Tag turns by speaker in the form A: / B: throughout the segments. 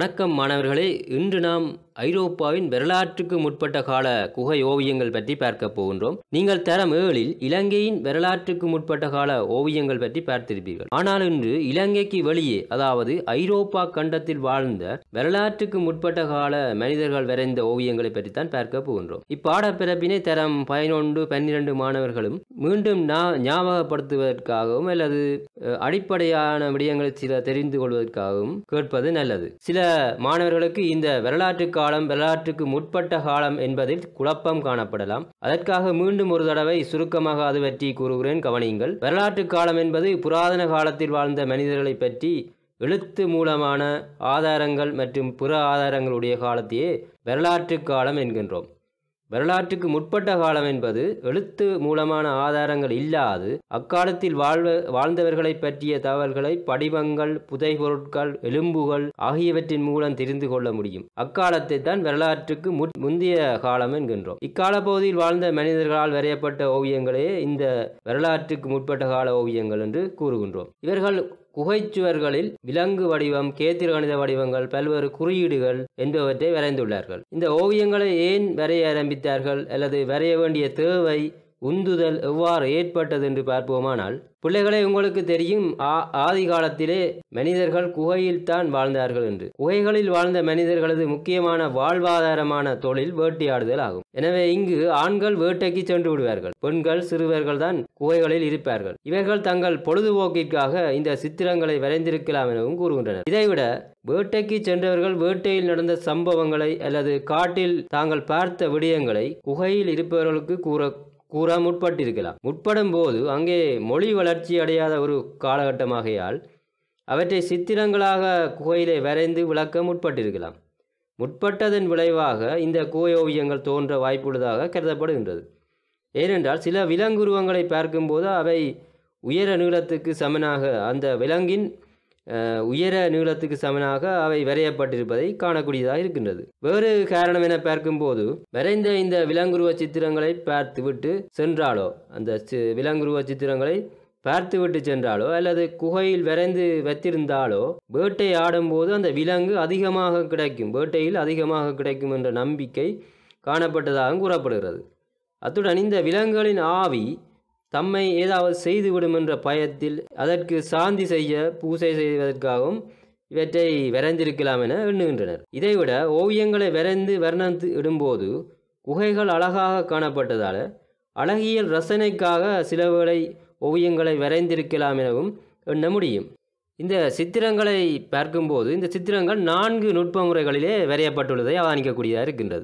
A: வணக்கம் மாணவர்களே இன்று நாம் ஐரோப்பாவின் வரலாற்றுக்கு முற்பட்ட கால குகை ஓவியங்கள் பற்றி பார்க்க போகின்றோம் நீங்கள் தரம் ஏழில் இலங்கையின் வரலாற்றுக்கு முற்பட்ட கால ஓவியங்கள் பற்றி பார்த்திருப்பீர்கள் ஆனால் இன்று இலங்கைக்கு வெளியே அதாவது ஐரோப்பா கண்டத்தில் வாழ்ந்த வரலாற்றுக்கு முற்பட்ட கால மனிதர்கள் வரைந்த ஓவியங்களை பற்றி தான் பார்க்க போகின்றோம் இப்பாடப்பிறப்பினை தரம் பதினொன்று பன்னிரண்டு மாணவர்களும் மீண்டும் நா- ஞாபகப்படுத்துவதற்காகவும் அல்லது அஹ், அடிப்படையான விடயங்களை சில தெரிந்து கொள்வதற்காகவும் கேட்பது நல்லது சில மாணவர்களுக்கு இந்த வரலாற்று காலம் வரலாற்றுக்கு முற்பட்ட காலம் என்பதில் குழப்பம் காணப்படலாம் அதற்காக மீண்டும் ஒரு தடவை சுருக்கமாக அது பற்றி கூறுகிறேன் கவனியுங்கள் வரலாற்று காலம் என்பது புராதன காலத்தில் வாழ்ந்த மனிதர்களை பற்றி எழுத்து மூலமான ஆதாரங்கள் மற்றும் பிற ஆதாரங்களுடைய காலத்தையே வரலாற்று காலம் என்கின்றோம் வரலாற்றுக்கு முற்பட்ட காலம் என்பது எழுத்து மூலமான ஆதாரங்கள் இல்லாது அக்காலத்தில் வாழ்வ வாழ்ந்தவர்களை பற்றிய தகவல்களை படிவங்கள் புதைபொருட்கள் எலும்புகள் ஆகியவற்றின் மூலம் தெரிந்து கொள்ள முடியும் அக்காலத்தை தான் வரலாற்றுக்கு முற்- முந்தைய காலம் என்கின்றோம் இக்கால பகுதியில் வாழ்ந்த மனிதர்களால் வரையப்பட்ட ஓவியங்களே இந்த வரலாற்றுக்கு முற்பட்ட கால ஓவியங்கள் என்று கூறுகின்றோம் இவர்கள் குகைச்சுவர்களில் விலங்கு வடிவம் கேத்திர கணித வடிவங்கள் பல்வேறு குறியீடுகள் என்பவற்றை வரைந்துள்ளார்கள் இந்த ஓவியங்களை ஏன் வரைய ஆரம்பித்தார்கள் அல்லது வரைய வேண்டிய தேவை உந்துதல் எவ்வாறு ஏற்பட்டது என்று பார்ப்போமானால் பிள்ளைகளை உங்களுக்கு தெரியும் ஆ- ஆதி காலத்திலே மனிதர்கள் குகையில் தான் வாழ்ந்தார்கள் என்று குகைகளில் வாழ்ந்த மனிதர்களது முக்கியமான வாழ்வாதாரமான தொழில் வேட்டையாடுதல் ஆகும் எனவே இங்கு ஆண்கள் வேட்டைக்கு சென்று விடுவார்கள் பெண்கள் சிறுவர்கள் தான் குகைகளில் இருப்பார்கள் இவர்கள் தங்கள் பொழுதுபோக்கிற்காக இந்த சித்திரங்களை வரைந்திருக்கலாம் எனவும் கூறுகின்றனர் இதைவிட வேட்டைக்கு சென்றவர்கள் வேட்டையில் நடந்த சம்பவங்களை அல்லது காட்டில் தாங்கள் பார்த்த விடயங்களை குகையில் இருப்பவர்களுக்கு கூற கூற முற்பட்டிருக்கலாம் முற்படும் போது அங்கே மொழி வளர்ச்சி அடையாத ஒரு காலகட்டமாகையால் அவற்றை சித்திரங்களாக குகையிலே வரைந்து விளக்க முற்பட்டிருக்கலாம் முற்பட்டதன் விளைவாக இந்த குகை ஓவியங்கள் தோன்ற வாய்ப்புள்ளதாக கருதப்படுகின்றது ஏனென்றால் சில விலங்குருவங்களை பார்க்கும்போது அவை உயர நீளத்துக்கு சமனாக அந்த விலங்கின் அஹ், உயர நீளத்துக்கு சமனாக அவை வரையப்பட்டிருப்பதை காணக்கூடியதாக இருக்கின்றது வேறு காரணம் என பார்க்கும்போது வரைந்த இந்த விலங்குருவ சித்திரங்களை பார்த்துவிட்டு சென்றாலோ அந்த சி- விலங்குருவ சித்திரங்களை பார்த்துவிட்டு சென்றாலோ அல்லது குகையில் வரைந்து வைத்திருந்தாலோ வேட்டை ஆடும்போது அந்த விலங்கு அதிகமாக கிடைக்கும் வேட்டையில் அதிகமாக கிடைக்கும் என்ற நம்பிக்கை காணப்பட்டதாகவும் கூறப்படுகிறது அத்துடன் இந்த விலங்குகளின் ஆவி தம்மை ஏதாவது செய்துவிடும் என்ற பயத்தில் அதற்கு சாந்தி செய்ய பூசை செய்வதற்காகவும் இவற்றை வரைந்திருக்கலாம் என எண்ணுகின்றனர் இதைவிட ஓவியங்களை வரைந்து வர்ணந்து இடும்போது குகைகள் அழகாக காணப்பட்டதால் அழகியல் ரசனைக்காக சிலவேளை ஓவியங்களை வரைந்திருக்கலாம் எனவும் எண்ண முடியும் இந்த சித்திரங்களை பார்க்கும்போது இந்த சித்திரங்கள் நான்கு நுட்ப முறைகளிலே வரையப்பட்டுள்ளதை அவதானிக்கக்கூடியதாக இருக்கின்றது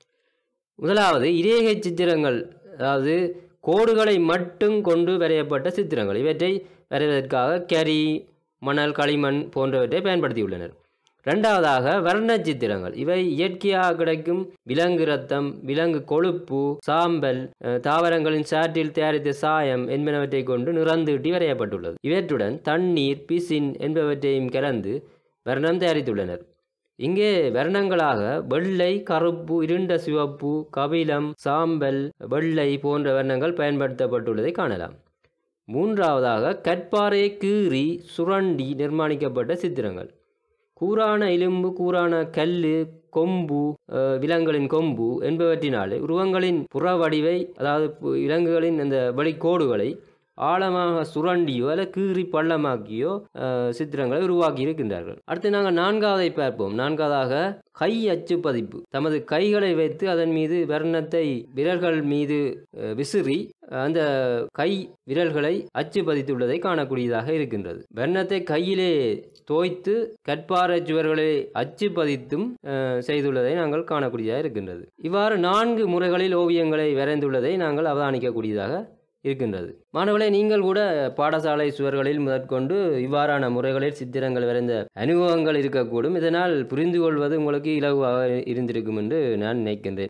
A: முதலாவது இரேகை சித்திரங்கள் அதாவது கோடுகளை மட்டும் கொண்டு வரையப்பட்ட சித்திரங்கள் இவற்றை வரைவதற்காக கரி மணல் களிமண் போன்றவற்றை பயன்படுத்தியுள்ளனர் இரண்டாவதாக வர்ண சித்திரங்கள் இவை இயற்கையாக கிடைக்கும் விலங்கு ரத்தம் விலங்கு கொழுப்பு சாம்பல் அஹ், தாவரங்களின் சாற்றில் தயாரித்த சாயம் என்பனவற்றை கொண்டு நிறந்தீட்டி வரையப்பட்டுள்ளது இவற்றுடன் தண்ணீர் பிசின் என்பவற்றையும் கலந்து வர்ணம் தயாரித்துள்ளனர் இங்கே வர்ணங்களாக வெள்ளை கருப்பு இருண்ட சிவப்பு கபிலம் சாம்பல் வெள்ளை போன்ற வர்ணங்கள் பயன்படுத்தப்பட்டுள்ளதை காணலாம் மூன்றாவதாக கற்பாறை கீறி சுரண்டி நிர்மாணிக்கப்பட்ட சித்திரங்கள் கூரான எலும்பு கூரான கல்லு கொம்பு அஹ், விலங்குகளின் கொம்பு என்பவற்றினாலே உருவங்களின் புற வடிவை அதாவது பு- விலங்குகளின் அந்த வெளிக்கோடுகளை ஆழமாக சுரண்டியோ அல்ல கீறி பள்ளமாக்கியோ அஹ், சித்திரங்களை உருவாக்கி இருக்கின்றார்கள் அடுத்து நாங்கள் நான்காவதை பார்ப்போம் நான்காவதாக கை அச்சு பதிப்பு தமது கைகளை வைத்து அதன் மீது வர்ணத்தை விரல்கள் மீது அஹ், விசிறி அந்த கை விரல்களை அச்சு பதித்துள்ளதை காணக்கூடியதாக இருக்கின்றது வர்ணத்தை கையிலே தோய்த்து கற்பாறை சுவர்களை அச்சு பதித்தும் அஹ், செய்துள்ளதை நாங்கள் காணக்கூடியதாக இருக்கின்றது இவ்வாறு நான்கு முறைகளில் ஓவியங்களை வரைந்துள்ளதை நாங்கள் அவதானிக்கக்கூடியதாக இருக்கின்றது மாணவர்களே நீங்கள் கூட பாடசாலை சுவர்களில் முதற்கொண்டு இவ்வாறான முறைகளில் சித்திரங்கள் வரைந்த அனுபவங்கள் இருக்கக்கூடும் இதனால் புரிந்து கொள்வது உங்களுக்கு இலகுவாக இருந்திருக்கும் என்று நான் நினைக்கின்றேன்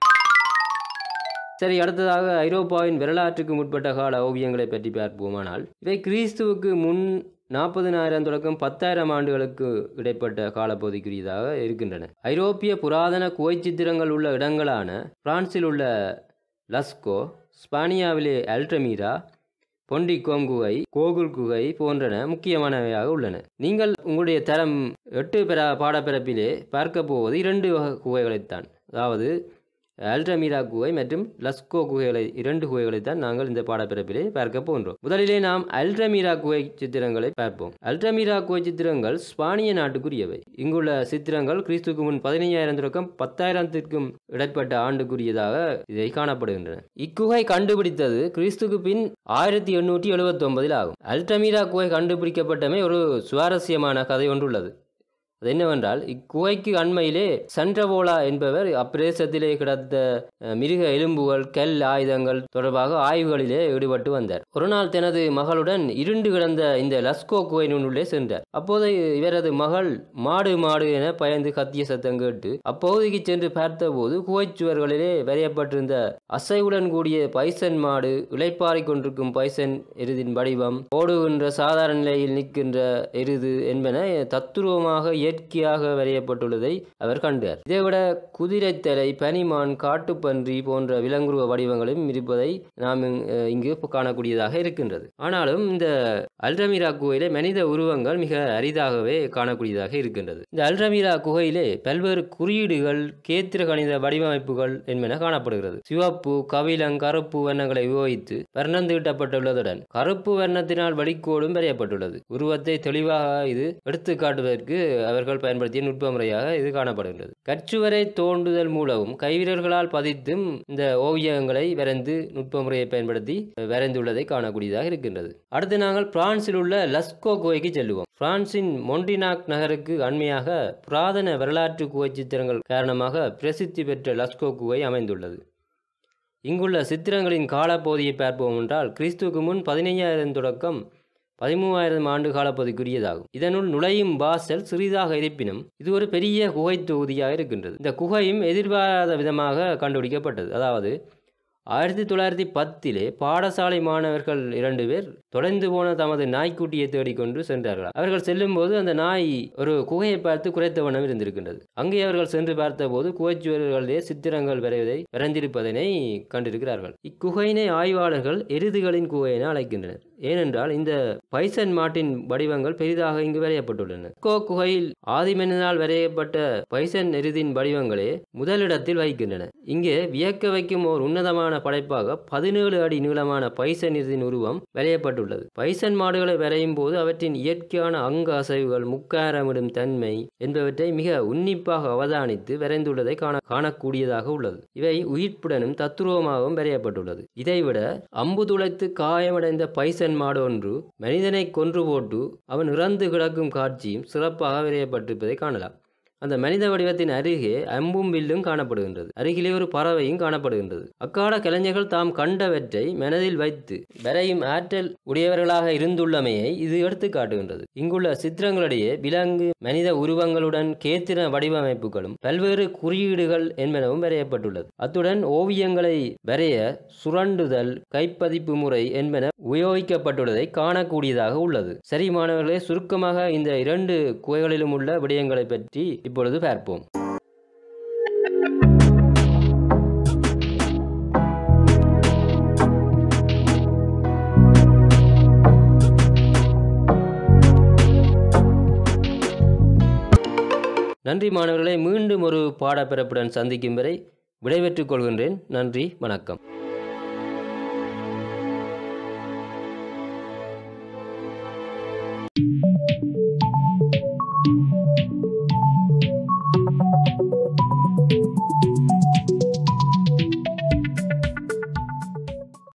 A: சரி அடுத்ததாக ஐரோப்பாவின் வரலாற்றுக்கு முற்பட்ட கால ஓவியங்களை பற்றி பார்ப்போமானால் இவை கிறிஸ்துவுக்கு முன் நாற்பதினாயிரம் தொடக்கம் பத்தாயிரம் ஆண்டுகளுக்கு இடைப்பட்ட காலப்பகுதிக்குரியதாக இருக்கின்றன ஐரோப்பிய புராதன குவை சித்திரங்கள் உள்ள இடங்களான பிரான்சில் உள்ள லஸ்கோ ஸ்பானியாவிலே அல்ட்ரமீரா பொண்டிக்கோம் குகை கோகுல் குகை போன்றன முக்கியமானவையாக உள்ளன நீங்கள் உங்களுடைய தரம் எட்டு பெற பாடப்பிறப்பிலே பார்க்க போவது இரண்டு வகை குகைகளைத்தான் அதாவது அல்ட்ரமீரா குகை மற்றும் லஸ்கோ குகைகளை இரண்டு குகைகளைத்தான் நாங்கள் இந்த பாடப்பிறப்பிலே பார்க்க போன்றோம் முதலிலே நாம் அல்ட்ரமீரா குகை சித்திரங்களை பார்ப்போம் அல்ட்ரமீரா குகை சித்திரங்கள் ஸ்பானிய நாட்டுக்குரியவை இங்குள்ள சித்திரங்கள் கிறிஸ்துக்கு முன் பதினைஞ்சாயிரம் தொடக்கம் பத்தாயிரத்திற்கும் இடைப்பட்ட ஆண்டுக்குரியதாக இதை காணப்படுகின்றன இக்குகை கண்டுபிடித்தது கிறிஸ்துக்கு பின் ஆயிரத்தி எண்ணூற்றி எழுபத்தி ஒன்பதில் ஆகும் அல்ட்ரமீரா குகை கண்டுபிடிக்கப்பட்டமே ஒரு சுவாரஸ்யமான கதை ஒன்றுள்ளது அது என்னவென்றால் இக்குகைக்கு அண்மையிலே சன்றவோலா என்பவர் அப்பிரதேசத்திலே கிடந்த அஹ், மிருக எலும்புகள் கல் ஆயுதங்கள் தொடர்பாக ஆய்வுகளிலே ஈடுபட்டு வந்தார் ஒரு நாள் தனது மகளுடன் இருண்டு கிடந்த இந்த லஸ்கோ குகையினுள்ளே சென்றார் அப்போது இவரது மகள் மாடு மாடு என பயந்து கத்திய சத்தம் கேட்டு அப்பகுதிக்கு சென்று பார்த்தபோது குகைச் சுவர்களிலே வரையப்பட்டிருந்த அசைவுடன் கூடிய பைசன் மாடு இளைப்பாறிக் கொண்டிருக்கும் பைசன் எருதின் வடிவம் ஓடுகின்ற சாதாரண நிலையில் நிற்கின்ற எருது என்பன தத்துருவமாக இயற்கையாக வரையப்பட்டுள்ளதை அவர் கண்டார் இதைவிட குதிரைத்தலை பனிமான் காட்டுப்பன்றி போன்ற விலங்குருவ வடிவங்களும் இருப்பதை நாம் இங்- அஹ் இங்கு காணக்கூடியதாக இருக்கின்றது ஆனாலும் இந்த அல்ரமீரா குகையிலே மனித உருவங்கள் மிக அரிதாகவே காணக்கூடியதாக இருக்கின்றது இந்த அல்ரமீரா குகையிலே பல்வேறு குறியீடுகள் கேத்திர கணித வடிவமைப்புகள் என்பன காணப்படுகிறது சிவப்பு கவிலங் கருப்பு வண்ணங்களை உபயோகித்து வர்ணம் தீட்டப்பட்டுள்ளதுடன் கருப்பு வர்ணத்தினால் வழிக்கோடும் வரையப்பட்டுள்ளது உருவத்தை தெளிவாக இது எடுத்து காட்டுவதற்கு அவர்கள் பயன்படுத்திய நுட்ப முறையாக இது காணப்படுகின்றது கச்சுவரை தோண்டுதல் மூலமும் கைவிரல்களால் பதித்தும் இந்த ஓவியங்களை வரைந்து நுட்ப முறையை பயன்படுத்தி வரைந்துள்ளதை காணக்கூடியதாக இருக்கின்றது அடுத்து நாங்கள் பிரான்சில் உள்ள லஸ்கோ குகைக்கு செல்லுவோம் பிரான்சின் மொண்டினாக் நகருக்கு அண்மையாக புராதன வரலாற்று குகை சித்திரங்கள் காரணமாக பிரசித்தி பெற்ற லஸ்கோ குகை அமைந்துள்ளது இங்குள்ள சித்திரங்களின் காலப்பகுதியை பார்ப்போம் என்றால் கிறிஸ்துவுக்கு முன் பதினைஞ்சாயிரம் தொடக்கம் பதிமூவாயிரம் ஆண்டு காலப்பகுதிக்குரியதாகும் இதனுள் நுழையும் வாசல் சிறிதாக இருப்பினும் இது ஒரு பெரிய குகை தொகுதியாக இருக்கின்றது இந்த குகையும் எதிர்பாராத விதமாக கண்டுபிடிக்கப்பட்டது அதாவது ஆயிரத்தி தொள்ளாயிரத்தி பத்திலே பாடசாலை மாணவர்கள் இரண்டு பேர் தொலைந்து போன தமது நாய்க்குட்டியை தேடிக்கொண்டு சென்றார்கள் அவர்கள் செல்லும்போது அந்த நாய் ஒரு குகையை பார்த்து குறைத்த வண்ணம் இருந்திருக்கின்றது அங்கே அவர்கள் சென்று பார்த்தபோது குகைச்சுவர்களிலே சித்திரங்கள் வரைவதை வரைந்திருப்பதனை கண்டிருக்கிறார்கள் இக்குகையினை ஆய்வாளர்கள் எருதுகளின் குகை என அழைக்கின்றனர் ஏனென்றால் இந்த பைசன் மாட்டின் வடிவங்கள் பெரிதாக இங்கு வரையப்பட்டுள்ளன கோ குகையில் ஆதிமனிதனால் வரையப்பட்ட பைசன் எருதின் வடிவங்களே முதலிடத்தில் வகிக்கின்றன இங்கே வியக்க வைக்கும் ஓர் உன்னதமான படைப்பாக பதினேழு அடி நீளமான பைசன் எருதின் உருவம் வரையப்பட்டுள்ளது பைசன் மாடுகளை வரையும் போது அவற்றின் இயற்கையான அங்க அசைவுகள் முக்காரமிடும் தன்மை என்பவற்றை மிக உன்னிப்பாக அவதானித்து வரைந்துள்ளதை காண காணக்கூடியதாக உள்ளது இவை உயிர்ப்புடனும் தத்துருவமாகவும் வரையப்பட்டுள்ளது இதைவிட அம்பு துளைத்து காயமடைந்த பைசன் மாடு ஒன்று மனிதனை கொன்று போட்டு அவன் இறந்து கிடக்கும் காட்சியும் சிறப்பாக வரையப்பட்டிருப்பதை காணலாம் அந்த மனித வடிவத்தின் அருகே அம்பும் வில்லும் காணப்படுகின்றது அருகிலே ஒரு பறவையும் காணப்படுகின்றது அக்கால கலைஞர்கள் தாம் கண்டவற்றை மனதில் வைத்து வரையும் ஆற்றல் உடையவர்களாக இருந்துள்ளமையை இது எடுத்து காட்டுகின்றது இங்குள்ள சித்திரங்களிடையே விலங்கு மனித உருவங்களுடன் கேத்திர வடிவமைப்புகளும் பல்வேறு குறியீடுகள் என்பனவும் வரையப்பட்டுள்ளது அத்துடன் ஓவியங்களை வரைய சுரண்டுதல் கைப்பதிப்பு முறை என்பன உபயோகிக்கப்பட்டுள்ளதை காணக்கூடியதாக உள்ளது சரி மாணவர்களே சுருக்கமாக இந்த இரண்டு குகைகளிலும் உள்ள விடயங்களை பற்றி இப்பொழுது பார்ப்போம் நன்றி மாணவர்களை மீண்டும் ஒரு பாடப்பிறப்புடன் சந்திக்கும் வரை விடைபெற்றுக் கொள்கின்றேன் நன்றி வணக்கம்
B: Thank you.